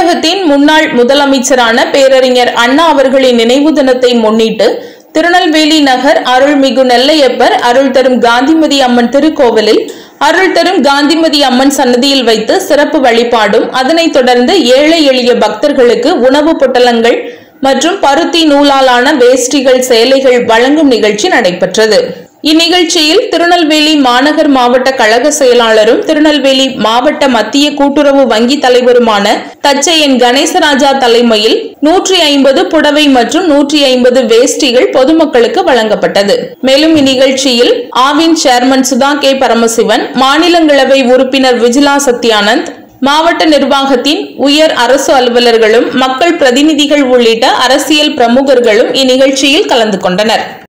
தமிழகத்தின் முன்னாள் முதலமைச்சரான பேரறிஞர் அண்ணா அவர்களின் நினைவு தினத்தை முன்னிட்டு திருநெல்வேலி நகர் அருள்மிகு நெல்லையப்பர் அருள் தரும் காந்திமதி அம்மன் திருக்கோவிலில் அருள் தரும் காந்திமதி அம்மன் சன்னதியில் வைத்து சிறப்பு வழிபாடும் அதனைத் தொடர்ந்து ஏழை எளிய பக்தர்களுக்கு உணவுப் பொட்டலங்கள் மற்றும் பருத்தி நூலாலான வேஷ்டிகள் சேலைகள் வழங்கும் நிகழ்ச்சி நடைபெற்றது இந்நிகழ்ச்சியில் திருநெல்வேலி மாநகர் மாவட்ட கழக செயலாளரும் திருநெல்வேலி மாவட்ட மத்திய கூட்டுறவு வங்கி தலைவருமான தச்சையன் கணேசராஜா தலைமையில் நூற்றி ஐம்பது புடவை மற்றும் நூற்றி ஐம்பது வேஷ்டிகள் பொதுமக்களுக்கு வழங்கப்பட்டது மேலும் இந்நிகழ்ச்சியில் ஆவின் சேர்மன் சுதா கே பரமசிவன் மாநிலங்களவை உறுப்பினர் விஜிலா சத்யானந்த் மாவட்ட நிர்வாகத்தின் உயர் அரசு அலுவலர்களும் மக்கள் பிரதிநிதிகள் உள்ளிட்ட அரசியல் பிரமுகர்களும் இந்நிகழ்ச்சியில் கலந்து கொண்டனர்